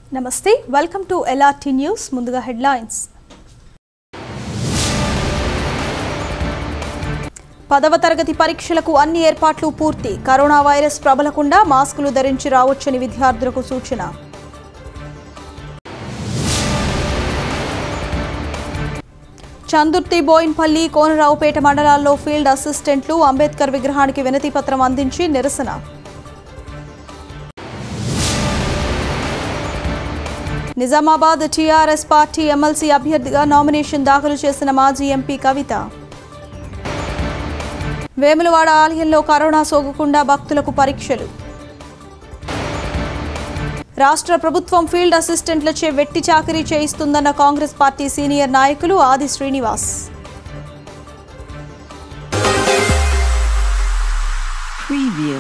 నమస్తే welcome to LRT news ముందుగా headlines పదవ తరగతి పరీక్షలకు అన్ని ఏర్పాట్లు పూర్తి కరోనా వైరస్ ప్రబలకుండా మాస్కులు ధరించి రావచ్చని విద్యార్థులకు సూచన చందుర్తి బోయిన్పల్లి కోనరావుపేట మండలాల్లో ఫీల్డ్ అసిస్టెంట్లు అంబేద్కర్ విగ్రహానికి వినతి పత్రం అందించి నిరసన నిజామాబాద్ టీఆర్ఎస్ పార్టీ ఎమ్మెల్సీ అభ్యర్థిగా నామినేషన్ దాఖలు చేసిన మాజీ ఎంపీ కవిత వేములవాడ ఆలయంలో కరోనా సోకకుండా భక్తులకు పరీక్షలు రాష్ట్ర ప్రభుత్వం ఫీల్డ్ అసిస్టెంట్లచే వెట్టి చాకరీ చేయిస్తుందన్న కాంగ్రెస్ పార్టీ సీనియర్ నాయకులు ఆది శ్రీనివాస్ Preview.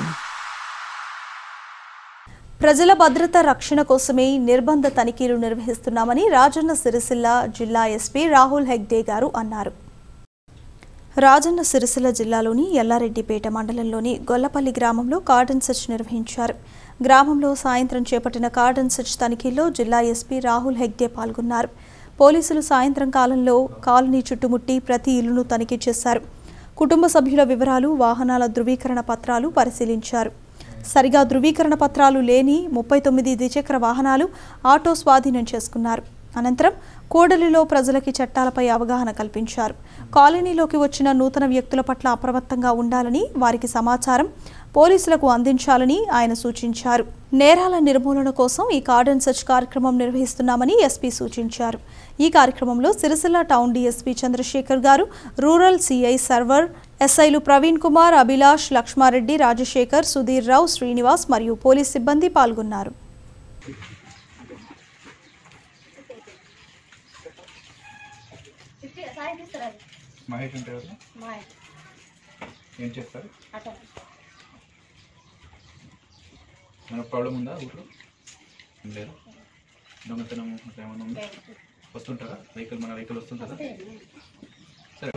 ప్రజల భద్రత రక్షణ కోసమే నిర్బంధ తనిఖీలు నిర్వహిస్తున్నామని రాజన్న సిరిసిల్ల జిల్లా ఎస్పీ రాహుల్ హెగ్డే గారు అన్నారు రాజన్న సిరిసిల్ల జిల్లాలోని ఎల్లారెడ్డిపేట మండలంలోని గొల్లపల్లి గ్రామంలో కార్డన్ సెర్చ్ నిర్వహించారు గ్రామంలో సాయంత్రం చేపట్టిన కార్డన్ సెర్చ్ తనిఖీల్లో జిల్లా ఎస్పీ రాహుల్ హెగ్డే పాల్గొన్నారు పోలీసులు సాయంత్రం కాలంలో కాలనీ చుట్టుముట్టి ప్రతి ఇల్లును తనిఖీ చేశారు కుటుంబ సభ్యుల వివరాలు వాహనాల ధృవీకరణ పత్రాలు పరిశీలించారు సరిగా ధృవీకరణ పత్రాలు లేని ముప్పై తొమ్మిది ద్విచక్ర వాహనాలు ఆటో స్వాధీనం చేసుకున్నారు అనంతరం కోడలిలో ప్రజలకి చట్టాలపై అవగాహన కల్పించారు కాలనీలోకి వచ్చిన నూతన వ్యక్తుల పట్ల అప్రమత్తంగా ఉండాలని వారికి సమాచారం పోలీసులకు అందించాలని ఆయన సూచించారు నేరాల నిర్మూలన కోసం ఈ కార్డన్ సెర్చ్ కార్యక్రమం నిర్వహిస్తున్నామని ఎస్పీ సూచించారు ఈ కార్యక్రమంలో సిరిసిల్ల టౌన్ డీఎస్పీ చంద్రశేఖర్ గారు రూరల్ సిఐ సర్వర్ ఎస్ఐలు ప్రవీణ్ కుమార్ అభిలాష్ లక్ష్మారెడ్డి రాజశేఖర్ సుధీర్ రావు శ్రీనివాస్ మరియు పోలీస్ సిబ్బంది పాల్గొన్నారు మహేష్ అంటే ఎవరు ఏం చేస్తారు మన ప్రాబ్లం ఉందా ఊళ్ళో ఏం లేదు దొంగతనం అట్లా ఏమైనా ఉందా వస్తుంటారా వెహికల్ మన వెహికల్ వస్తుంటుందా సరే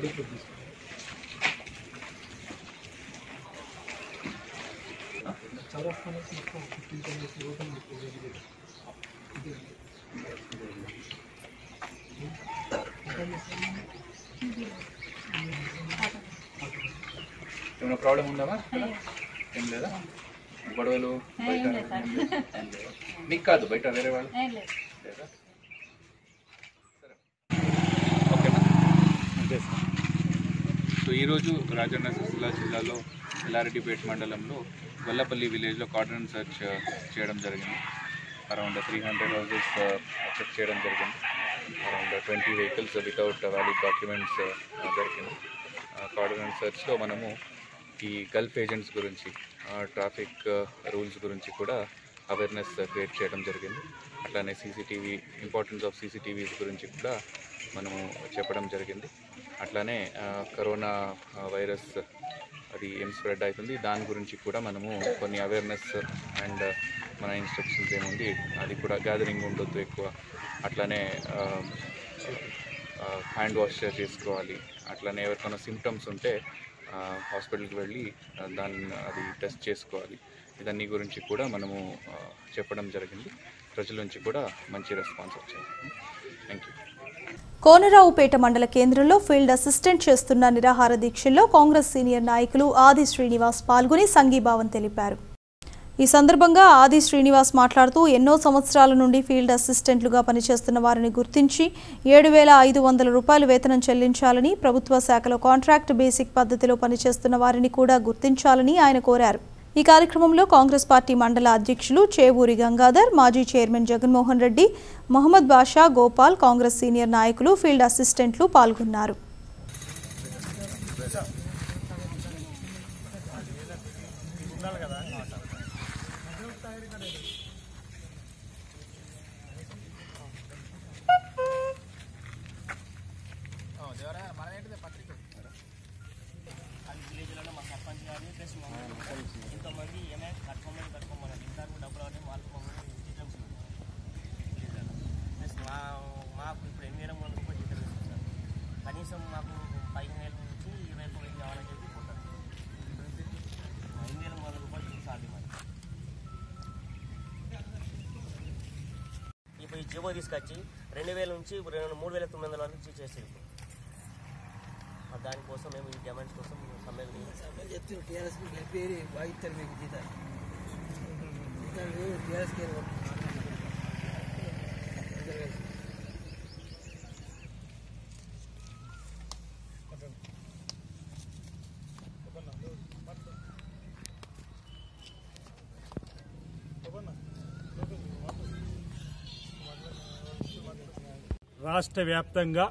ఏమైనా ప్రాబ్లం ఉందామా ఏం లేదా గొడవలు బయట ఏం లేదా? నీకు కాదు బయట వేరే వాళ్ళు లేదా సరే ఓకేనా అంతే సార్ సో ఈరోజు రాజన్న సిరిసిల్ల జిల్లాలో ఎల్లారెడ్డిపేట మండలంలో గొల్లపల్లి విలేజ్లో కార్డన్ సెర్చ్ చేయడం జరిగింది around three hundred houses check చేయడం జరిగింది around twenty vehicles without valid documents దొరికింది కార్డన్ సెర్చ్లో మనము ఈ గల్ఫ్ ఏజెంట్స్ గురించి ట్రాఫిక్ రూల్స్ గురించి కూడా అవేర్నెస్ క్రియేట్ చేయడం జరిగింది అట్లానే సీసీటీవీ ఇంపార్టెన్స్ ఆఫ్ సీసీటీవీస్ గురించి కూడా మనము చెప్పడం జరిగింది అట్లానే ఆ, కరోనా ఆ, వైరస్ అది ఏం స్ప్రెడ్ అవుతుంది దాని గురించి కూడా మనము కొన్ని అవేర్నెస్ అండ్ మన ఇన్స్ట్రక్షన్స్ ఏముంది అది కూడా గ్యాదరింగ్ ఉండొద్దు ఎక్కువ అట్లానే హ్యాండ్ వాష్ చేసుకోవాలి అట్లానే ఎవరికైనా సిమ్టమ్స్ ఉంటే హాస్పిటల్కి వెళ్ళి ఆ, దాన్ని అది టెస్ట్ చేసుకోవాలి ఇదన్నీ గురించి కూడా మనము ఆ, చెప్పడం జరిగింది ప్రజల నుంచి కూడా మంచి రెస్పాన్స్ వచ్చింది థ్యాంక్ యూ కోనరావుపేట మండల కేంద్రంలో ఫీల్డ్ అసిస్టెంట్ చేస్తున్న నిరాహార దీక్షల్లో కాంగ్రెస్ సీనియర్ నాయకులు ఆది శ్రీనివాస్ పాల్గొని సంఘీభావం తెలిపారు ఈ సందర్భంగా ఆది శ్రీనివాస్ మాట్లాడుతూ ఎన్నో సంవత్సరాల నుండి ఫీల్డ్ అసిస్టెంట్లుగా పనిచేస్తున్న వారిని గుర్తించి ఏడు వేల ఐదు వందల రూపాయలు వేతనం చెల్లించాలని ప్రభుత్వ శాఖలో కాంట్రాక్ట్ బేసిక్ పద్ధతిలో పనిచేస్తున్న వారిని కూడా గుర్తించాలని ఆయన కోరారు ఈ కార్యక్రమంలో కాంగ్రెస్ పార్టీ మండల అధ్యక్షులు చేవూరి గంగాధర్ మాజీ చైర్మన్ జగన్మోహన్ రెడ్డి మహమ్మద్ బాషా గోపాల్ కాంగ్రెస్ సీనియర్ నాయకులు ఫీల్డ్ అసిస్టెంట్లు పాల్గొన్నారు ప్లస్ మా మాకు ఇప్పుడు ఎనిమిది వేల మూడు రూపాయలు జీతం ఇస్తుంది సార్ కనీసం మాకు పదిహేను వేల నుంచి ఇరవై ఒక్క వేలు కావాలని చెప్పి పోతారు ఎనిమిది వేల మూడు రూపాయలు సాధ్యం అది జీవో తీసుకొచ్చి రెండు వేల నుంచి రెండు మూడు వేల తొమ్మిది వందల వరకు చేసేది దానికోసం మేము ఈ డిమాండ్స్ కోసం సమ్మె చెప్తున్నారు టీఆర్ఎస్ గెలిపేరి వాయిస్తారు మీకు జీతాలు జీతాలు టీఆర్ఎస్కి రాష్ట్ర వ్యాప్తంగా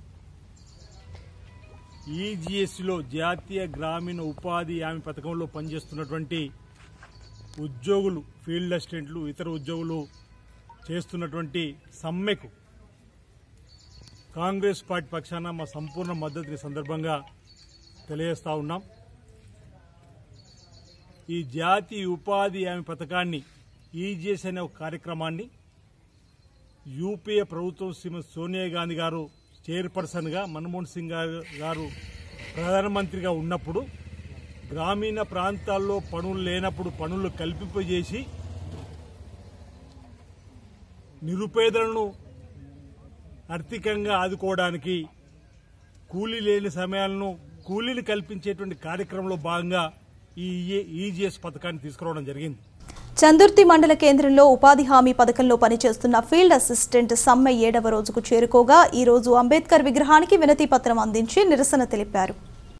ఈజీఎస్లో జాతీయ గ్రామీణ ఉపాధి హామీ పథకంలో పనిచేస్తున్నటువంటి ఉద్యోగులు ఫీల్డ్ అసిస్టెంట్లు ఇతర ఉద్యోగులు చేస్తున్నటువంటి సమ్మెకు కాంగ్రెస్ పార్టీ పక్షాన మా సంపూర్ణ మద్దతుని సందర్భంగా తెలియజేస్తా ఉన్నాం ఈ జాతీయ ఉపాధి హామీ పథకాన్ని ఈజీఎస్ అనే ఒక కార్యక్రమాన్ని యూపీఏ ప్రభుత్వం శ్రీమతి సోనియా గాంధీ గారు చైర్పర్సన్గా మన్మోహన్ సింగ్ గారు- గారు ప్రధానమంత్రిగా ఉన్నప్పుడు గ్రామీణ ప్రాంతాల్లో పనులు లేనప్పుడు పనులు కల్పింపజేసి నిరుపేదలను ఆర్థికంగా ఆదుకోవడానికి కూలీ లేని సమయాలను కూలీని కల్పించేటువంటి కార్యక్రమంలో భాగంగా ఈ ఈజీఎస్ పథకాన్ని తీసుకురావడం జరిగింది చందుర్తి మండల కేంద్రంలో ఉపాధి హామీ పథకంలో పనిచేస్తున్న ఫీల్డ్ అసిస్టెంట్ సమ్మె ఏడవ రోజుకు చేరుకోగా ఈ రోజు అంబేద్కర్ విగ్రహానికి వినతి పత్రం అందించి నిరసన తెలిపారు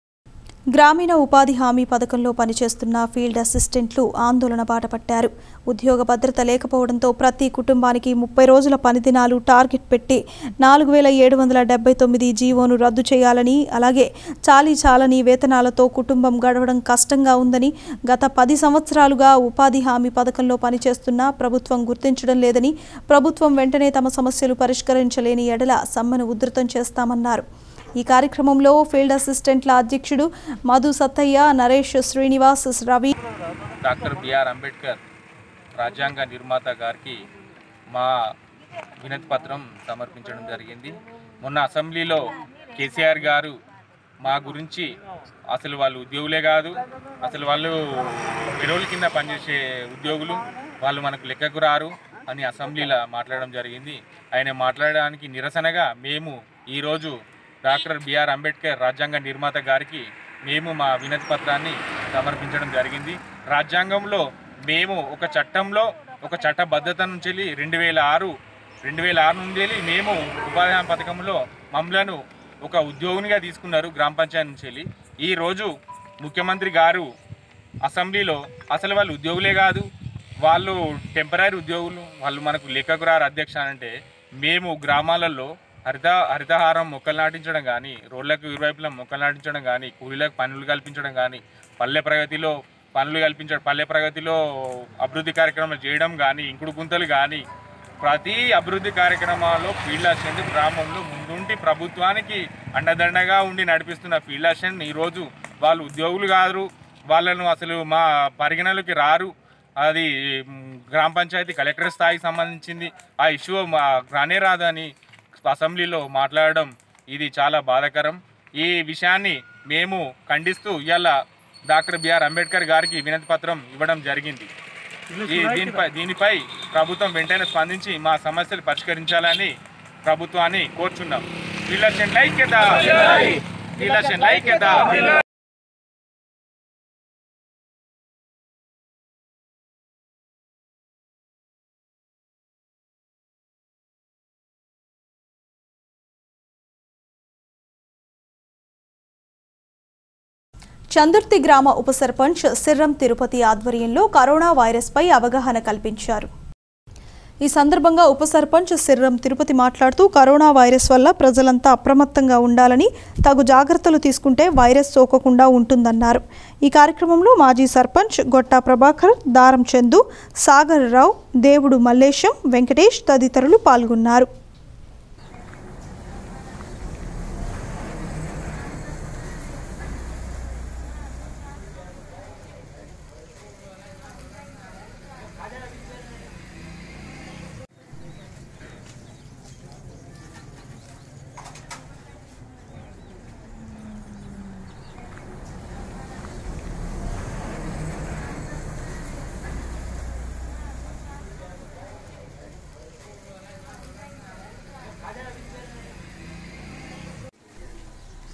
గ్రామీణ ఉపాధి హామీ పథకంలో పనిచేస్తున్న ఫీల్డ్ అసిస్టెంట్లు ఆందోళన బాట పట్టారు ఉద్యోగ భద్రత లేకపోవడంతో ప్రతి కుటుంబానికి ముప్పై రోజుల పని దినాలు టార్గెట్ పెట్టి నాలుగు వేల ఏడు వందల డెబ్బై తొమ్మిది జీవోను రద్దు చేయాలని అలాగే చాలీ చాలని వేతనాలతో కుటుంబం గడవడం కష్టంగా ఉందని గత పది సంవత్సరాలుగా ఉపాధి హామీ పథకంలో పనిచేస్తున్నా ప్రభుత్వం గుర్తించడం లేదని ప్రభుత్వం వెంటనే తమ సమస్యలు పరిష్కరించలేని ఎడల సమ్మెను ఉధృతం చేస్తామన్నారు ఈ కార్యక్రమంలో ఫీల్డ్ అసిస్టెంట్ల అధ్యక్షుడు మధు సత్తయ్య నరేష్ శ్రీనివాస్ రవి డాక్టర్ బిఆర్ అంబేద్కర్ రాజ్యాంగ నిర్మాత గారికి మా వినతి పత్రం సమర్పించడం జరిగింది మొన్న అసెంబ్లీలో కేసీఆర్ గారు మా గురించి అసలు వాళ్ళు ఉద్యోగులే కాదు అసలు వాళ్ళు విరోల కింద పనిచేసే ఉద్యోగులు వాళ్ళు మనకు లెక్కకు రారు అని అసెంబ్లీలో మాట్లాడడం జరిగింది ఆయన మాట్లాడడానికి నిరసనగా మేము ఈరోజు డాక్టర్ బిఆర్ అంబేద్కర్ రాజ్యాంగ నిర్మాత గారికి మేము మా వినతి పత్రాన్ని సమర్పించడం జరిగింది రాజ్యాంగంలో మేము ఒక చట్టంలో ఒక చట్టబద్ధత నుంచి వెళ్ళి రెండు వేల ఆరు రెండు వేల ఆరు నుండి వెళ్ళి మేము ఉపాధి హామీ పథకంలో మమ్మలను ఒక ఉద్యోగినిగా తీసుకున్నారు గ్రామ పంచాయతీ నుంచి వెళ్ళి ఈరోజు ముఖ్యమంత్రి గారు అసెంబ్లీలో అసలు వాళ్ళు ఉద్యోగులే కాదు వాళ్ళు టెంపరీ ఉద్యోగులు వాళ్ళు మనకు లెక్కకు రారు అధ్యక్ష అంటే మేము గ్రామాలలో హరిత హరితహారం మొక్కలు నాటించడం కానీ రోడ్లకు ఇరువైపులా మొక్కలు నాటించడం కానీ కూలీలకు పనులు కల్పించడం కానీ పల్లె ప్రగతిలో పనులు కల్పించడం పల్లె ప్రగతిలో అభివృద్ధి కార్యక్రమాలు చేయడం కానీ ఇంకుడు గుంతలు కానీ ప్రతి అభివృద్ధి కార్యక్రమాల్లో ఫీల్డ్ అసిస్టెంట్ గ్రామంలో ముందుండి ప్రభుత్వానికి అండదండగా ఉండి నడిపిస్తున్న ఫీల్డ్ అసిస్టెంట్ ఈరోజు వాళ్ళు ఉద్యోగులు కాదు వాళ్ళను అసలు మా పరిగణలోకి రారు అది మ్, గ్రామ పంచాయతీ కలెక్టర్ స్థాయికి సంబంధించింది ఆ ఇష్యూ మా రానే రాదని అసెంబ్లీలో మాట్లాడడం ఇది చాలా బాధాకరం ఈ విషయాన్ని మేము ఖండిస్తూ ఇవాళ డాక్టర్ బిఆర్ అంబేద్కర్ గారికి వినతి పత్రం ఇవ్వడం జరిగింది ఈ దీనిపై దీనిపై ప్రభుత్వం వెంటనే స్పందించి మా సమస్యలు పరిష్కరించాలని ప్రభుత్వాన్ని కోరుచున్నాం వీళ్ళ ఐక్యత వీళ్ళ ఐక్యత చందుర్తి గ్రామ ఉప సర్పంచ్ సిర్రం తిరుపతి ఆధ్వర్యంలో కరోనా వైరస్పై అవగాహన కల్పించారు ఈ సందర్భంగా ఉప సర్పంచ్ సిర్రం తిరుపతి మాట్లాడుతూ కరోనా వైరస్ వల్ల ప్రజలంతా అప్రమత్తంగా ఉండాలని తగు జాగ్రత్తలు తీసుకుంటే వైరస్ సోకకుండా ఉంటుందన్నారు ఈ కార్యక్రమంలో మాజీ సర్పంచ్ గొట్టా ప్రభాకర్ దారం చందు సాగర్ రావు దేవుడు మల్లేశం వెంకటేష్ తదితరులు పాల్గొన్నారు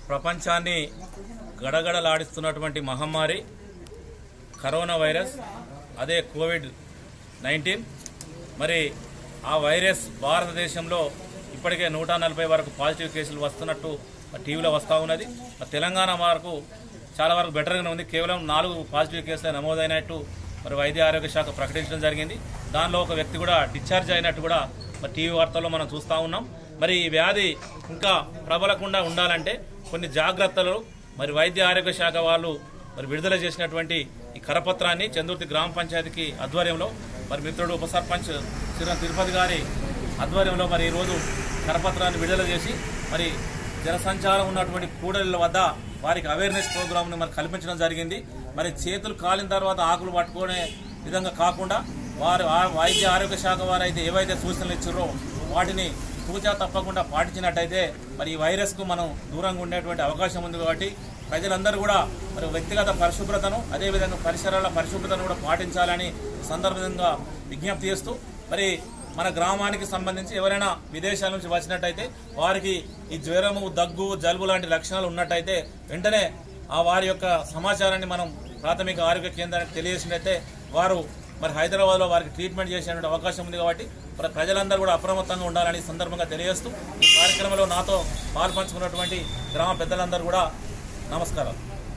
ప్రపంచాన్ని గడగడలాడిస్తున్నటువంటి మహమ్మారి కరోనా వైరస్ అదే కోవిడ్ నైన్టీన్ మరి ఆ వైరస్ భారతదేశంలో ఇప్పటికే నూట నలభై వరకు పాజిటివ్ కేసులు వస్తున్నట్టు మరి టీవీలో వస్తూ ఉన్నది మరి తెలంగాణ వరకు చాలా వరకు బెటర్గానే ఉంది కేవలం నాలుగు పాజిటివ్ కేసులు నమోదైనట్టు మరి వైద్య ఆరోగ్య శాఖ ప్రకటించడం జరిగింది దానిలో ఒక వ్యక్తి కూడా డిశ్చార్జ్ అయినట్టు కూడా మరి టీవీ వార్తల్లో మనం చూస్తూ ఉన్నాం మరి ఈ వ్యాధి ఇంకా ప్రబలకుండా ఉండాలంటే కొన్ని జాగ్రత్తలు మరి వైద్య ఆరోగ్య శాఖ వాళ్ళు మరి విడుదల చేసినటువంటి ఈ కరపత్రాన్ని చందుర్తి గ్రామ పంచాయతీకి ఆధ్వర్యంలో మరి మిత్రుడు ఉప సర్పంచ్ శ్రీ తిరుపతి గారి ఆధ్వర్యంలో మరి ఈరోజు కరపత్రాన్ని విడుదల చేసి మరి జనసంచారం ఉన్నటువంటి కూడలిల వద్ద వారికి అవేర్నెస్ ప్రోగ్రామ్ని మరి కల్పించడం జరిగింది మరి చేతులు కాలిన తర్వాత ఆకులు పట్టుకునే విధంగా కాకుండా వారు ఆ- వైద్య ఆరోగ్య శాఖ వారు అయితే ఏవైతే సూచనలు ఇచ్చారో వాటిని తూచా తప్పకుండా పాటించినట్టయితే మరి ఈ వైరస్కు మనం దూరంగా ఉండేటువంటి అవకాశం ఉంది కాబట్టి ప్రజలందరూ కూడా మరి వ్యక్తిగత పరిశుభ్రతను అదేవిధంగా పరిసరాల పరిశుభ్రతను కూడా పాటించాలని ఈ సందర్భంగా విజ్ఞప్తి చేస్తూ మరి మన గ్రామానికి సంబంధించి ఎవరైనా విదేశాల నుంచి వచ్చినట్టయితే వారికి ఈ జ్వరము దగ్గు జలుబు లాంటి లక్షణాలు ఉన్నట్టయితే వెంటనే ఆ వారి యొక్క సమాచారాన్ని మనం ప్రాథమిక ఆరోగ్య కేంద్రానికి తెలియజేసినట్టయితే వారు మరి హైదరాబాద్లో వారికి ట్రీట్మెంట్ చేసేటువంటి అవకాశం ఉంది కాబట్టి ప్ర- ప్రజలందరూ కూడా అప్రమత్తంగా ఉండాలని ఈ సందర్భంగా తెలియజేస్తూ ఈ కార్యక్రమంలో నాతో పాల్పంచుకున్నటువంటి గ్రామ పెద్దలందరూ కూడా నమస్కారం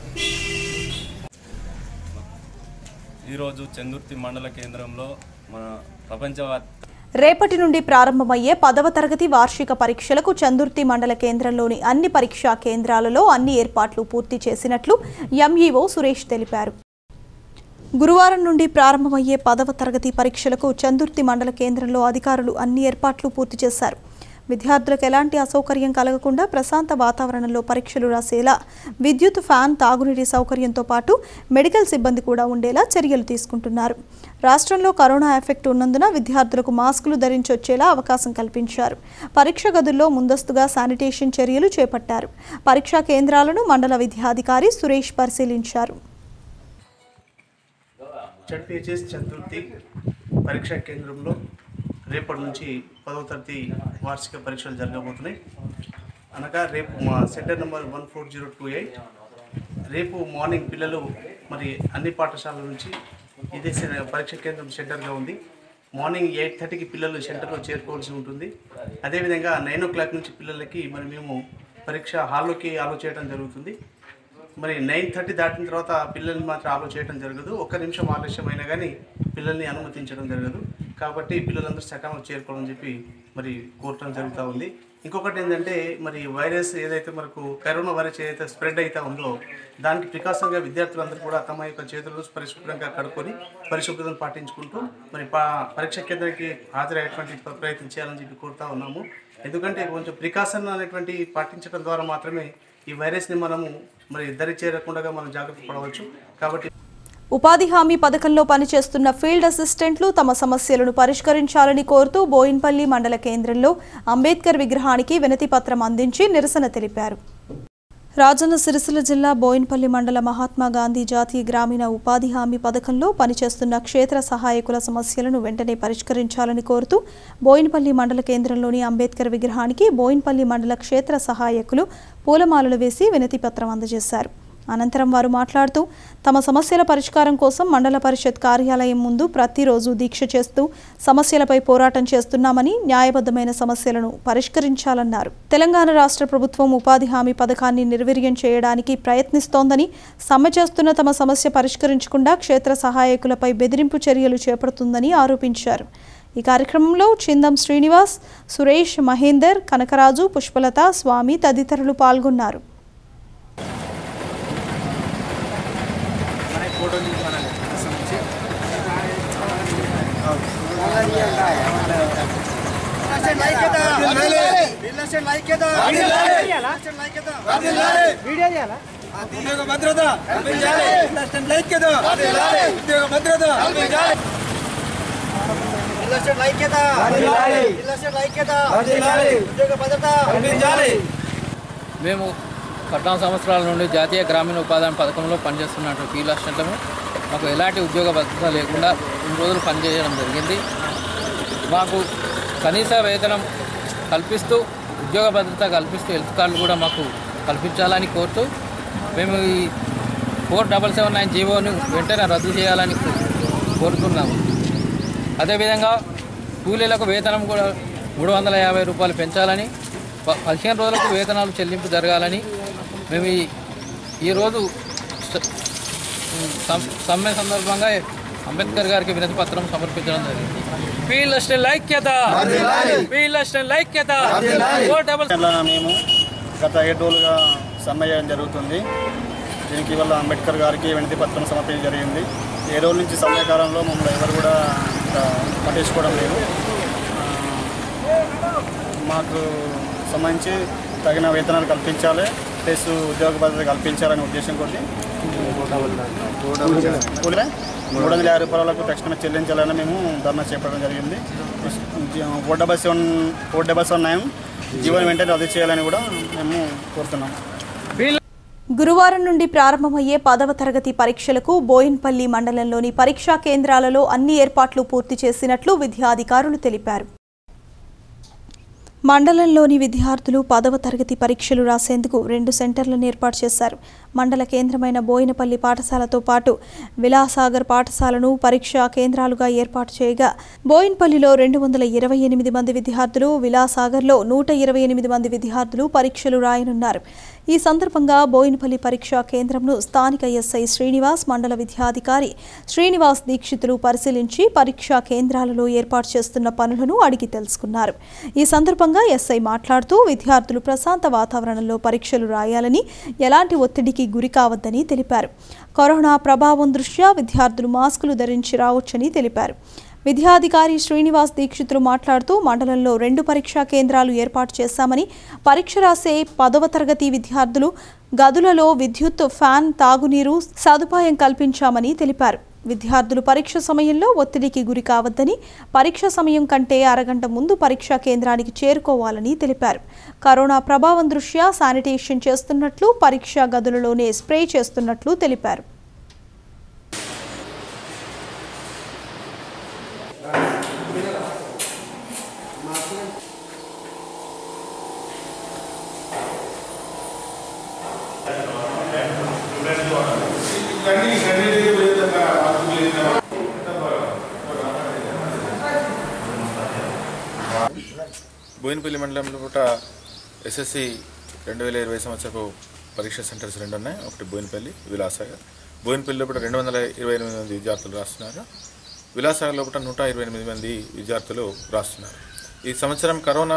ఈరోజు చందుర్తి మండల కేంద్రంలో మన ప్రపంచవ్యాప్త రేపటి నుండి ప్రారంభమయ్యే పదవ తరగతి వార్షిక పరీక్షలకు చందుర్తి మండల కేంద్రంలోని అన్ని పరీక్షా కేంద్రాలలో అన్ని ఏర్పాట్లు పూర్తి చేసినట్లు ఎంఈఓ సురేష్ తెలిపారు గురువారం నుండి ప్రారంభమయ్యే పదవ తరగతి పరీక్షలకు చందుర్తి మండల కేంద్రంలో అధికారులు అన్ని ఏర్పాట్లు పూర్తి చేశారు విద్యార్థులకు ఎలాంటి అసౌకర్యం కలగకుండా ప్రశాంత వాతావరణంలో పరీక్షలు రాసేలా విద్యుత్ ఫ్యాన్ తాగునీటి సౌకర్యంతో పాటు మెడికల్ సిబ్బంది కూడా ఉండేలా చర్యలు తీసుకుంటున్నారు రాష్ట్రంలో కరోనా ఎఫెక్ట్ ఉన్నందున విద్యార్థులకు మాస్కులు ధరించొచ్చేలా అవకాశం కల్పించారు పరీక్ష గదుల్లో ముందస్తుగా శానిటేషన్ చర్యలు చేపట్టారు పరీక్షా కేంద్రాలను మండల విద్యాధికారి సురేష్ పరిశీలించారు జడ్పిహెచ్ఎస్ చతుర్థి పరీక్షా కేంద్రంలో రేపటి నుంచి పదవ తరగతి వార్షిక పరీక్షలు జరగబోతున్నాయి అనగా రేపు మా centre number one four zero two eight రేపు మార్నింగ్ పిల్లలు మరి అన్ని పాఠశాలల నుంచి ఇదే సె- పరీక్ష కేంద్రం సెంటర్గా ఉంది మార్నింగ్ ఎయిట్ థర్టీకి పిల్లలు సెంటర్లో చేరుకోవాల్సి ఉంటుంది అదేవిధంగా నైన్ ఓ క్లాక్ నుంచి పిల్లలకి మరి మేము పరీక్ష హాల్లోకి అలో చేయడం జరుగుతుంది మరి నైన్ థర్టీ దాటిన తర్వాత పిల్లల్ని మాత్రం ఆలో చేయడం జరగదు ఒక్క నిమిషం ఆలస్యం అయినా కానీ పిల్లల్ని అనుమతించడం జరగదు కాబట్టి పిల్లలందరూ సకాలంలో చేరుకోవాలని చెప్పి మరి కోరటం జరుగుతూ ఉంది ఇంకొకటి ఏంటంటే మరి వైరస్ ఏదైతే మనకు కరోనా వైరస్ ఏదైతే స్ప్రెడ్ అవుతా ఉందో దానికి ప్రికాషన్గా విద్యార్థులందరూ కూడా తమ యొక్క చేతులను పరిశుభ్రంగా కడుక్కొని పరిశుభ్రతను పాటించుకుంటూ మరి పా పరీక్ష కేంద్రానికి హాజరయ్యేటువంటి ప్ర- ప్రయత్నం చేయాలని చెప్పి కోరుతా ఉన్నాము ఎందుకంటే కొంచెం ప్రికాషన్ అనేటువంటి పాటించడం ద్వారా మాత్రమే ఈ వైరస్ని మనము మరి దరి చేరకుండా మనం జాగ్రత్త పడవచ్చు కాబట్టి ఉపాధి హామీ పథకంలో పనిచేస్తున్న ఫీల్డ్ అసిస్టెంట్లు తమ సమస్యలను పరిష్కరించాలని కోరుతూ బోయిన్పల్లి మండల కేంద్రంలో అంబేద్కర్ విగ్రహానికి వినతి పత్రం అందించి నిరసన తెలిపారు రాజన్న సిరిసిల్ల జిల్లా బోయిన్పల్లి మండల మహాత్మా గాంధీ జాతీయ గ్రామీణ ఉపాధి హామీ పథకంలో పనిచేస్తున్న క్షేత్ర సహాయకుల సమస్యలను వెంటనే పరిష్కరించాలని కోరుతూ బోయిన్పల్లి మండల కేంద్రంలోని అంబేద్కర్ విగ్రహానికి బోయిన్పల్లి మండల క్షేత్ర సహాయకులు పూలమాలలు వేసి వినతి పత్రం అందజేశారు అనంతరం వారు మాట్లాడుతూ తమ సమస్యల పరిష్కారం కోసం మండల పరిషత్ కార్యాలయం ముందు ప్రతిరోజు దీక్ష చేస్తూ సమస్యలపై పోరాటం చేస్తున్నామని న్యాయబద్ధమైన సమస్యలను పరిష్కరించాలన్నారు తెలంగాణ రాష్ట్ర ప్రభుత్వం ఉపాధి హామీ పథకాన్ని నిర్వీర్యం చేయడానికి ప్రయత్నిస్తోందని సమ్మె చేస్తున్న తమ సమస్య పరిష్కరించకుండా క్షేత్ర సహాయకులపై బెదిరింపు చర్యలు చేపడుతుందని ఆరోపించారు ఈ కార్యక్రమంలో చిందం శ్రీనివాస్ సురేష్ మహేందర్ కనకరాజు పుష్పలత స్వామి తదితరులు పాల్గొన్నారు ఉద్యోగ భద్రత ఇండస్ట్రీ ఐక్యత ఉద్యోగ భద్రత ఇండస్ట్రీ ఐక్యత ఇండస్ట్రీ ఐక్యత ఉద్యోగ భద్రత మేము పద్నాలుగు సంవత్సరాల నుండి జాతీయ గ్రామీణ ఉపాధి హామీ పథకంలో పనిచేస్తున్నట్టు ఫీల్డ్ అసిస్టెంట్లము మాకు ఎలాంటి ఉద్యోగ భద్రత లేకుండా ఇన్ని రోజులు పనిచేయడం జరిగింది మాకు కనీస వేతనం కల్పిస్తూ ఉద్యోగ భద్రత కల్పిస్తూ హెల్త్ కార్డులు కూడా మాకు కల్పించాలని కోరుతూ మేము ఈ ఫోర్ డబల్ సెవెన్ నైన్ జీవోను వెంటనే రద్దు చేయాలని కోరుతున్నాము అదేవిధంగా కూలీలకు వేతనం కూడా మూడు వందల యాభై రూపాయలు పెంచాలని ప- పదిహేను రోజులకు వేతనాలు చెల్లింపు జరగాలని మేము ఈ ఈరోజు స- సం- సమ్మె సందర్భంగా అంబేద్కర్ గారికి వినతి పత్రం సమర్పించడం జరిగింది పీలస్ట్ ఐక్యత పీలస్ట్ ఐక్యత ఫోర్ డబల్ ఇలా మేము గత ఏడు రోజులుగా సమ్మె చేయడం జరుగుతుంది దీనికి వల్ల అంబేద్కర్ గారికి వినతి పత్రం సమర్పించడం జరిగింది ఏ రోజుల నుంచి సమయకాలంలో మమ్మల్ని ఎవరు కూడా ఇంకా పట్టించుకోవడం లేదు ఆ, మాకు సంబంధించి తగిన వేతనాలు కల్పించాలి ప్లస్ ఉద్యోగ భద్రత కల్పించాలనే ఉద్దేశం కొద్ది కూలే మూడు వందల యాభై రూపాయలకు తక్షణమే చెల్లించాలని మేము ధర్నా చేపట్టడం జరిగింది four double seven four double seven nine జీవన్ వెంటనే రద్దు చేయాలని కూడా మేము కోరుతున్నాం గురువారం నుండి ప్రారంభమయ్యే పదవ తరగతి పరీక్షలకు బోయిన్పల్లి మండలంలోని పరీక్షా కేంద్రాలలో అన్ని ఏర్పాట్లు పూర్తి చేసినట్లు విద్యాధికారులు తెలిపారు మండలంలోని విద్యార్థులు పదవ తరగతి పరీక్షలు రాసేందుకు రెండు సెంటర్లను ఏర్పాటు చేశారు మండల కేంద్రమైన బోయినపల్లి పాఠశాలతో పాటు విలాసాగర్ పాఠశాలను పరీక్షా కేంద్రాలుగా ఏర్పాటు చేయగా బోయిన్పల్లిలో రెండు వందల ఇరవై ఎనిమిది మంది విద్యార్థులు విలాసాగర్లో నూట ఇరవై ఎనిమిది మంది విద్యార్థులు పరీక్షలు రాయనున్నారు ఈ సందర్భంగా బోయినపల్లి పరీక్షా కేంద్రంను స్థానిక ఎస్ఐ శ్రీనివాస్ మండల విద్యాధికారి శ్రీనివాస్ దీక్షితులు పరిశీలించి పరీక్షా కేంద్రాలలో ఏర్పాటు చేస్తున్న పనులను అడిగి తెలుసుకున్నారు ఈ సందర్భంగా ఎస్ఐ మాట్లాడుతూ విద్యార్థులు ప్రశాంత వాతావరణంలో పరీక్షలు రాయాలని ఎలాంటి ఒత్తిడికి గురి కావద్దని తెలిపారు కరోనా ప్రభావం దృష్ట్యా విద్యార్థులు మాస్కులు ధరించి రావచ్చని తెలిపారు విద్యాధికారి శ్రీనివాస్ దీక్షితులు మాట్లాడుతూ మండలంలో రెండు పరీక్షా కేంద్రాలు ఏర్పాటు చేశామని పరీక్ష రాసే పదవ తరగతి విద్యార్థులు గదులలో విద్యుత్ ఫ్యాన్ తాగునీరు సదుపాయం కల్పించామని తెలిపారు విద్యార్థులు పరీక్ష సమయంలో ఒత్తిడికి గురి కావద్దని పరీక్ష సమయం కంటే అరగంట ముందు పరీక్షా కేంద్రానికి చేరుకోవాలని తెలిపారు కరోనా ప్రభావం దృష్ట్యా శానిటేషన్ చేస్తున్నట్లు పరీక్షా గదులలోనే స్ప్రే చేస్తున్నట్లు తెలిపారు బోయినపల్లి మండలంలో పూట ఎస్ఎస్సి రెండు వేల ఇరవై సంవత్సరపు పరీక్ష సెంటర్స్ రెండు ఉన్నాయి ఒకటి బోయినపల్లి విలాసాగర్ బోయినపల్లిలో కూడా రెండు వందల ఇరవై ఎనిమిది మంది విద్యార్థులు రాస్తున్నారు విలాసాగర్ లోపల నూట ఇరవై ఎనిమిది మంది విద్యార్థులు రాస్తున్నారు ఈ సంవత్సరం కరోనా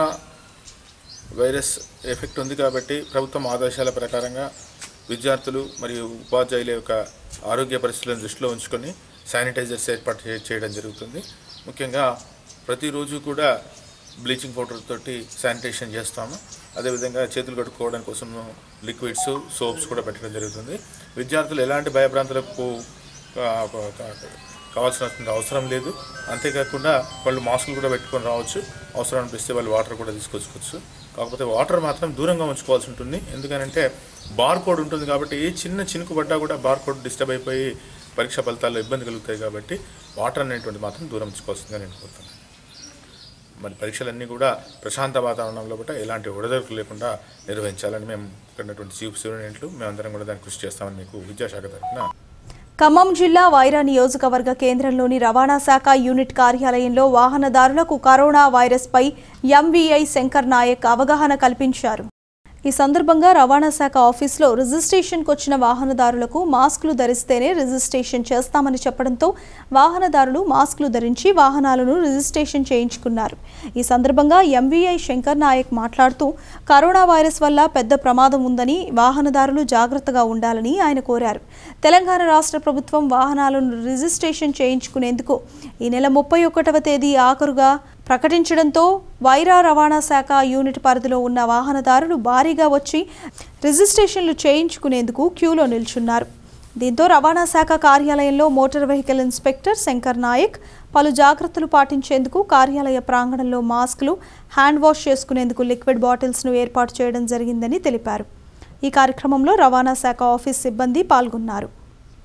వైరస్ ఎఫెక్ట్ ఉంది కాబట్టి ప్రభుత్వం ఆదేశాల ప్రకారంగా విద్యార్థులు మరియు ఉపాధ్యాయుల యొక్క ఆరోగ్య పరిస్థితులను దృష్టిలో ఉంచుకొని శానిటైజర్స్ ఏర్పాటు చే- చేయడం జరుగుతుంది ముఖ్యంగా ప్రతిరోజు కూడా బ్లీచింగ్ పౌడర్ తోటి శానిటేషన్ చేస్తాము అదేవిధంగా చేతులు కట్టుకోవడం కోసం లిక్విడ్స్ సోప్స్ కూడా పెట్టడం జరుగుతుంది విద్యార్థులు ఎలాంటి భయభ్రాంతులకు ఆ, కా- కావాల్సిన అవసరం లేదు అంతేకాకుండా వాళ్ళు మాస్కులు కూడా పెట్టుకొని రావచ్చు అవసరం అనిపిస్తే వాళ్ళు వాటర్ కూడా తీసుకొచ్చుకోవచ్చు కాకపోతే వాటర్ మాత్రం దూరంగా ఉంచుకోవాల్సి ఉంటుంది ఎందుకనంటే బార్ కోడ్ ఉంటుంది కాబట్టి ఏ చిన్న చినుకు పడ్డా కూడా బార్ కోడ్ డిస్టర్బ్ అయిపోయి పరీక్ష ఫలితాల్లో ఇబ్బంది కలుగుతాయి కాబట్టి వాటర్ అనేటువంటి మాత్రం దూరం ఉంచుకోవాల్సిందిగా నేను కోరుతున్నాను మరి పరీక్షలన్నీ కూడా ప్రశాంత వాతావరణంలో కూడా ఎలాంటి ఒడదొడుకు లేకుండా నిర్వహించాలని మేము ఇక్కడ ఉన్నటువంటి చీఫ్ స్టూడెంట్లు మేమందరం కూడా దానికి కృషి చేస్తామని మీకు విద్యాశాఖ తరఫున ఖమ్మం జిల్లా వైరా నియోజకవర్గ కేంద్రంలోని రవాణా శాఖ యూనిట్ కార్యాలయంలో వాహనదారులకు కరోనా వైరస్పై ఎంవీఐ శంకర్ నాయక్ అవగాహన కల్పించారు ఈ సందర్భంగా రవాణా శాఖ ఆఫీసులో రిజిస్ట్రేషన్కు వచ్చిన వాహనదారులకు మాస్కులు ధరిస్తేనే రిజిస్ట్రేషన్ చేస్తామని చెప్పడంతో వాహనదారులు మాస్కులు ధరించి వాహనాలను రిజిస్ట్రేషన్ చేయించుకున్నారు ఈ సందర్భంగా ఎంవీఐ శంకర్ నాయక్ మాట్లాడుతూ కరోనా వైరస్ వల్ల పెద్ద ప్రమాదం ఉందని వాహనదారులు జాగ్రత్తగా ఉండాలని ఆయన కోరారు తెలంగాణ రాష్ట్ర ప్రభుత్వం వాహనాలను రిజిస్ట్రేషన్ చేయించుకునేందుకు ఈ నెల ముప్పై ఒకటవ తేదీ ఆఖరుగా ప్రకటించడంతో వైరా రవాణా శాఖ యూనిట్ పరిధిలో ఉన్న వాహనదారులు భారీగా వచ్చి రిజిస్ట్రేషన్లు చేయించుకునేందుకు క్యూలో నిల్చున్నారు దీంతో రవాణా శాఖ కార్యాలయంలో motor vehicle inspector Shankar Naik పలు జాగ్రత్తలు పాటించేందుకు కార్యాలయ ప్రాంగణంలో మాస్కులు హ్యాండ్ వాష్ చేసుకునేందుకు లిక్విడ్ బాటిల్స్ను ఏర్పాటు చేయడం జరిగిందని తెలిపారు ఈ కార్యక్రమంలో రవాణా శాఖ ఆఫీస్ సిబ్బంది పాల్గొన్నారు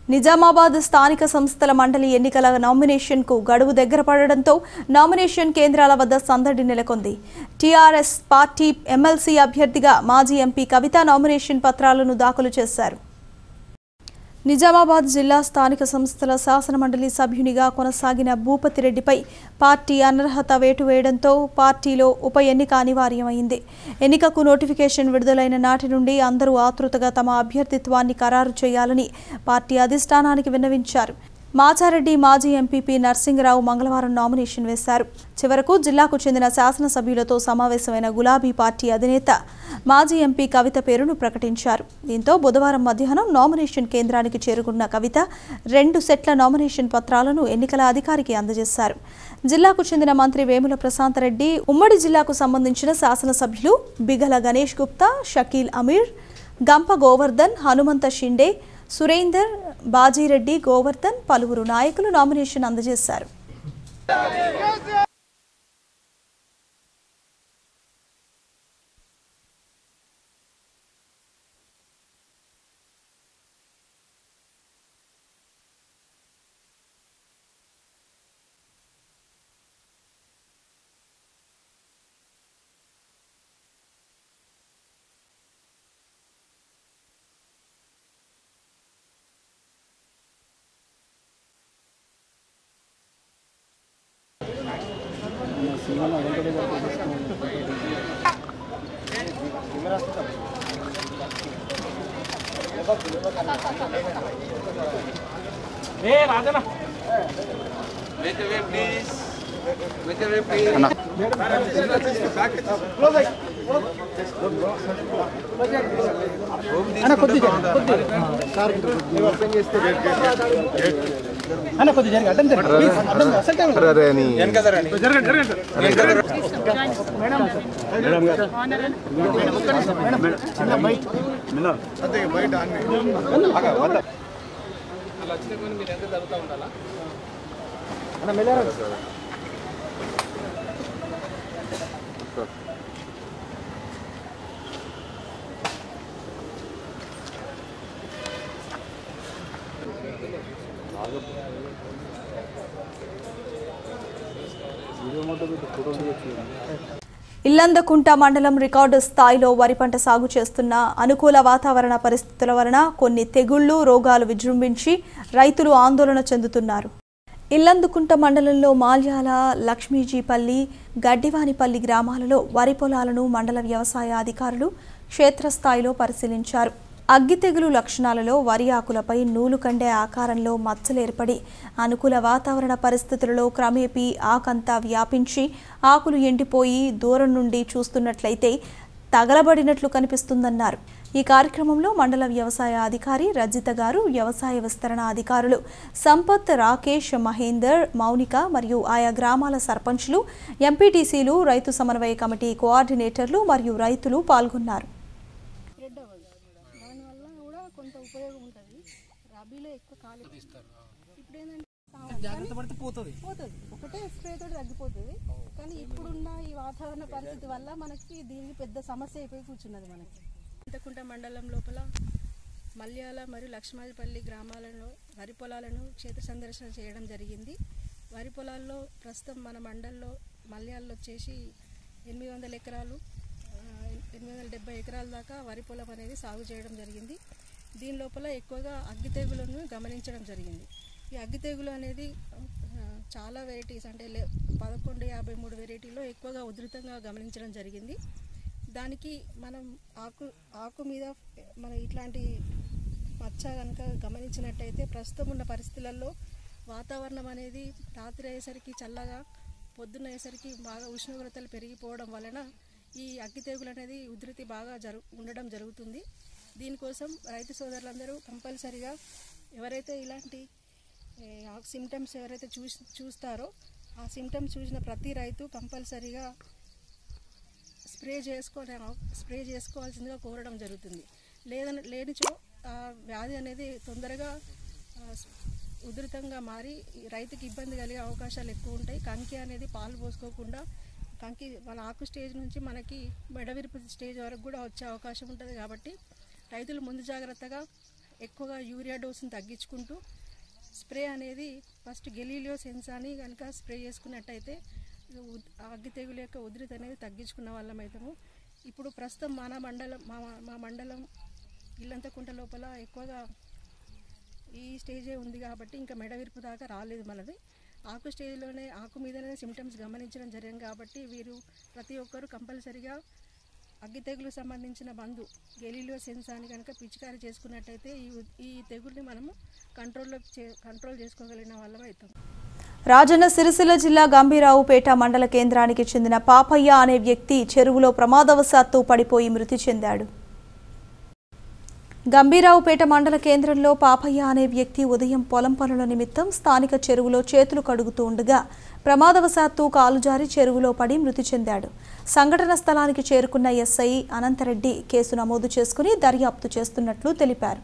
నిజామాబాద్ స్థానిక సంస్థల మండలి ఎన్నికల నామినేషన్కు గడువు దగ్గర పడడంతో నామినేషన్ కేంద్రాల వద్ద సందడి నెలకొంది టీఆర్ఎస్ పార్టీ ఎమ్మెల్సీ అభ్యర్థిగా మాజీ ఎంపీ కవిత నామినేషన్ పత్రాలను దాఖలు చేశారు నిజామాబాద్ జిల్లా స్థానిక సంస్థల శాసనమండలి సభ్యునిగా కొనసాగిన భూపతిరెడ్డిపై పార్టీ అనర్హత వేటు వేయడంతో పార్టీలో ఉప ఎన్నిక అనివార్యమైంది ఎన్నికకు నోటిఫికేషన్ విడుదలైన నాటి నుండి అందరూ ఆతృతగా తమ అభ్యర్థిత్వాన్ని ఖరారు చేయాలని పార్టీ అధిష్టానానికి విన్నవించారు మాచారెడ్డి మాజీ ఎంపీపీ నర్సింగరావు మంగళవారం నామినేషన్ వేశారు చివరకు జిల్లాకు చెందిన శాసనసభ్యులతో సమావేశమైన గులాబీ పార్టీ అధినేత మాజీ ఎంపీ కవిత పేరును ప్రకటించారు దీంతో బుధవారం మధ్యాహ్నం నామినేషన్ కేంద్రానికి చేరుకున్న కవిత రెండు సెట్ల నామినేషన్ పత్రాలను ఎన్నికల అధికారికి అందజేశారు జిల్లాకు చెందిన మంత్రి వేముల ప్రశాంత్ రెడ్డి ఉమ్మడి జిల్లాకు సంబంధించిన శాసనసభ్యులు బిగల గణేష్ గుప్తా షకీల్ అమీర్ గంప గోవర్ధన్ హనుమంత షిండే సురేందర్ బాజీరెడ్డి గోవర్ధన్ పలువురు నాయకులు నామినేషన్ అందజేశారు అన్న కొద్ది జరిగి అడ్డం జరిగి ప్లీజ్ అడ్డం అసలు టైం వెనక జరగండి. జరగండి జరగండి జరగండి. మేడం మేడం గారు. చిన్న బైట్ అంతే బయట అన్ని అలా వచ్చినప్పుడు మీరు ఎంత జరుగుతూ ఉండాలా అన్న మెల్లారా ఇల్లందకుంట మండలం రికార్డు స్థాయిలో వరి పంట సాగు చేస్తున్న అనుకూల వాతావరణ పరిస్థితుల వలన కొన్ని తెగుళ్లు రోగాలు విజృంభించి రైతులు ఆందోళన చెందుతున్నారు ఇల్లందుకుంట మండలంలో మాల్యాల లక్ష్మీజీపల్లి గడ్డివానిపల్లి గ్రామాలలో వరి పొలాలను మండల వ్యవసాయ అధికారులు క్షేత్రస్థాయిలో పరిశీలించారు అగ్గి తెగులు లక్షణాలలో వరి ఆకులపై నూలు కండే ఆకారంలో మచ్చలు ఏర్పడి అనుకూల వాతావరణ పరిస్థితులలో క్రమేపీ ఆకంతా వ్యాపించి ఆకులు ఎండిపోయి దూరం నుండి చూస్తున్నట్లయితే తగలబడినట్లు కనిపిస్తుందన్నారు ఈ కార్యక్రమంలో మండల వ్యవసాయ అధికారి రజిత గారు వ్యవసాయ విస్తరణ అధికారులు సంపత్ రాకేష్ మహేందర్ మౌనిక మరియు ఆయా గ్రామాల సర్పంచ్లు ఎంపీటీసీలు రైతు సమన్వయ కమిటీ కోఆర్డినేటర్లు మరియు రైతులు పాల్గొన్నారు స్ప్రెడ్ అవ్వదు దానివల్ల కూడా కొంత ఉపయోగం ఉంటుంది రబీలో ఎక్కువ కాలు తీస్తారు ఇప్పుడు ఏంటంటే జాగ్రత్త పడితే పోతుంది పోతుంది ఒకటే స్ప్రే తోటి తగ్గిపోతుంది కానీ ఇప్పుడున్న ఈ వాతావరణ పరిస్థితి వల్ల మనకి దీనికి పెద్ద సమస్య అయిపోయి కూర్చున్నది మనకి చింతకుంట మండలం లోపల మల్యాల మరియు లక్ష్మాదిపల్లి గ్రామాలలో వరి పొలాలను క్షేత్ర సందర్శన చేయడం జరిగింది వరి పొలాల్లో ప్రస్తుతం మన మండల్లో మల్యాల్లో వచ్చేసి ఎనిమిది వందల ఎకరాలు ఆ, ఎనిమిది వందల డెబ్బై ఎకరాల దాకా వరి పొలం అనేది సాగు చేయడం జరిగింది దీని లోపల ఎక్కువగా అగ్గి తెగులను గమనించడం జరిగింది ఈ అగ్గి తెగులు అనేది ఆ, చాలా వెరైటీస్ అంటే లే పదకొండు యాభై మూడు వెరైటీలో ఎక్కువగా ఉధృతంగా గమనించడం జరిగింది దానికి మనం ఆకు ఆకు మీద మన ఇట్లాంటి మచ్చ కనుక గమనించినట్టయితే ప్రస్తుతం ఉన్న పరిస్థితులలో వాతావరణం అనేది రాత్రి అయ్యేసరికి చల్లగా పొద్దున్న అయ్యేసరికి బాగా ఉష్ణోగ్రతలు పెరిగిపోవడం వలన ఈ అగ్గి తెగులు అనేది ఉధృతి బాగా జరు ఉండడం జరుగుతుంది దీనికోసం రైతు సోదరులందరూ కంపల్సరిగా ఎవరైతే ఇలాంటి సిమ్టమ్స్ ఎవరైతే చూసి చూస్తారో ఆ సిమ్టమ్స్ చూసిన ప్రతి రైతు కంపల్సరిగా స్ప్రే చేసుకొని స్ప్రే చేసుకోవాల్సిందిగా కోరడం జరుగుతుంది లేదని లేనిచో ఆ వ్యాధి అనేది తొందరగా ఆ, ఉధృతంగా మారి ఈ రైతుకి ఇబ్బంది కలిగే అవకాశాలు ఎక్కువ ఉంటాయి కంకి అనేది పాలు పోసుకోకుండా కంకి మన ఆకు స్టేజ్ నుంచి మనకి మెడవిరుపు స్టేజ్ వరకు కూడా వచ్చే అవకాశం ఉంటుంది కాబట్టి రైతులు ముందు జాగ్రత్తగా ఎక్కువగా యూరియా డోసును తగ్గించుకుంటూ స్ప్రే అనేది ఫస్ట్ గెలీలియో సెన్సాని కనుక స్ప్రే చేసుకున్నట్టయితే ఉద్- అగ్గి తెగులు యొక్క ఉధృతి అనేది తగ్గించుకున్న వాళ్ళం అవుతాము ఇప్పుడు ప్రస్తుతం మన మండలం మా మా మండలం ఇల్లంతకుంట లోపల ఎక్కువగా ఈ స్టేజే ఉంది కాబట్టి ఇంకా మెడ విరుపు దాకా రాలేదు మనది ఆకు స్టేజ్లోనే ఆకు మీదనే సిమ్టమ్స్ గమనించడం జరిగింది కాబట్టి వీరు ప్రతి ఒక్కరూ కంపల్సరిగా అగ్గి తెగులు సంబంధించిన మందు గెలీలియో సెన్సాని కనుక పిచికారీ చేసుకున్నట్టయితే ఈ ఉ- ఈ తెగుల్ని మనము కంట్రోల్లో చే కంట్రోల్ చేసుకోగలిగిన వాళ్ళం అవుతాం రాజన్న సిరిసిల్ల జిల్లా గంభీరావుపేట మండల కేంద్రానికి చెందిన పాపయ్య అనే వ్యక్తి చెరువులో ప్రమాదవశాత్తు పడిపోయి మృతి చెందాడు గంభీరావుపేట మండల కేంద్రంలో పాపయ్య అనే వ్యక్తి ఉదయం పొలం పనుల నిమిత్తం స్థానిక చెరువులో చేతులు కడుగుతూ ఉండగా ప్రమాదవశాత్తు కాలు జారి చెరువులో పడి మృతి చెందాడు సంఘటన స్థలానికి చేరుకున్న ఎస్ఐ అనంతరెడ్డి కేసు నమోదు చేసుకుని దర్యాప్తు చేస్తున్నట్లు తెలిపారు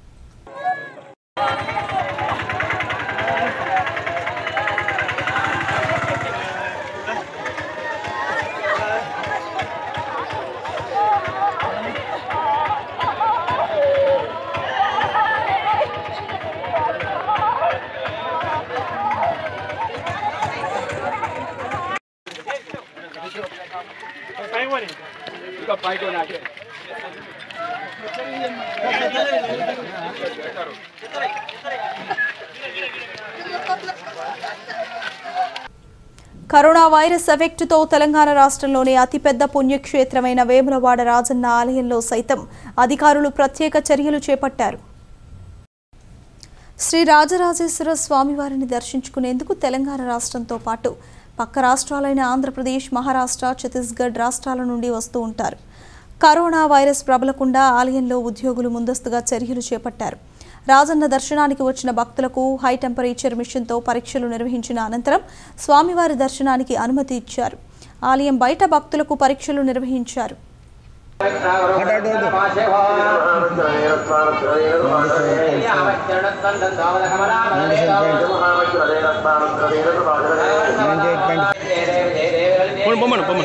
కరోనా వైరస్ ఎఫెక్ట్తో తెలంగాణ రాష్ట్రంలోని అతిపెద్ద పుణ్యక్షేత్రమైన వేములవాడ రాజన్న ఆలయంలో సైతం అధికారులు ప్రత్యేక చర్యలు చేపట్టారు శ్రీ రాజరాజేశ్వర స్వామివారిని దర్శించుకునేందుకు తెలంగాణ రాష్ట్రంతో పాటు పక్క రాష్ట్రాలైన ఆంధ్రప్రదేశ్ మహారాష్ట్ర ఛత్తీస్గఢ్ రాష్ట్రాల నుండి వస్తూ ఉంటారు కరోనా వైరస్ ప్రబలకుండా ఆలయంలో ఉద్యోగులు ముందస్తుగా చర్యలు చేపట్టారు రాజన్న దర్శనానికి వచ్చిన భక్తులకు హై టెంపరేచర్ మిషన్తో పరీక్షలు నిర్వహించిన అనంతరం స్వామివారి దర్శనానికి అనుమతి ఇచ్చారు ఆలయం బయట భక్తులకు పరీక్షలు నిర్వహించారు పొమ్మను పొమ్మను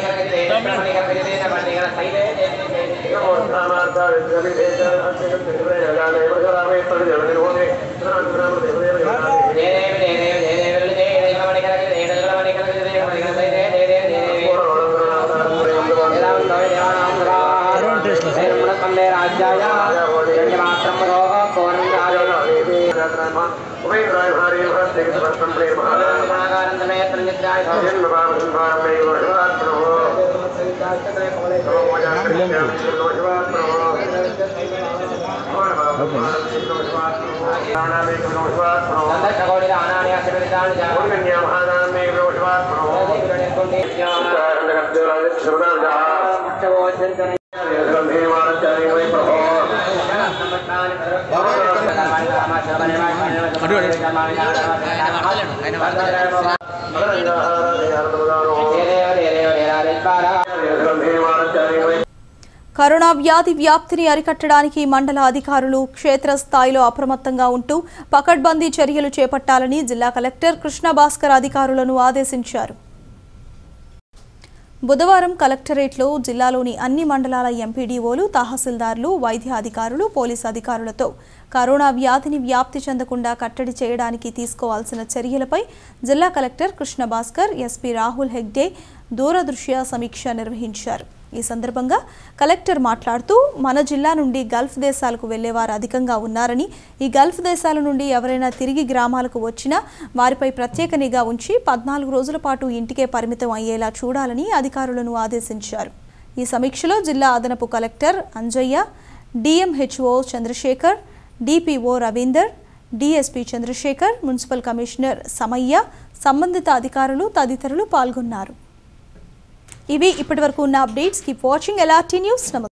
కరోనా వ్యాధి వ్యాప్తిని అరికట్టడానికి మండల అధికారులు క్షేత్రస్థాయిలో అప్రమత్తంగా ఉంటూ పకడ్బందీ చర్యలు చేపట్టాలని జిల్లా కలెక్టర్ కృష్ణ భాస్కర్ అధికారులను ఆదేశించారు బుధవారం కలెక్టరేట్లో జిల్లాలోని అన్ని మండలాల ఎంపీడీఓలు తహసీల్దార్లు వైద్య అధికారులు పోలీసు అధికారులతో కరోనా వ్యాధిని వ్యాప్తి చెందకుండా కట్టడి చేయడానికి తీసుకోవాల్సిన చర్యలపై జిల్లా కలెక్టర్ కృష్ణ భాస్కర్ ఎస్పీ రాహుల్ హెగ్డే దూరదృశ్య సమీక్ష నిర్వహించారు ఈ సందర్భంగా కలెక్టర్ మాట్లాడుతూ మన జిల్లా నుండి గల్ఫ్ దేశాలకు వెళ్లేవారు అధికంగా ఉన్నారని ఈ గల్ఫ్ దేశాల నుండి ఎవరైనా తిరిగి గ్రామాలకు వచ్చినా వారిపై ప్రత్యేక నిఘా ఉంచి పద్నాలుగు రోజుల పాటు ఇంటికే పరిమితం అయ్యేలా చూడాలని అధికారులను ఆదేశించారు ఈ సమీక్షలో జిల్లా అదనపు collector Anjaiah DMHO Chandrasekhar DPO Ravinder DSP Chandrasekhar municipal commissioner Samaiah సంబంధిత అధికారులు తదితరులు పాల్గొన్నారు ఇవి ఇప్పటివరకు ఉన్న updates keep watching LRT news నమస్తే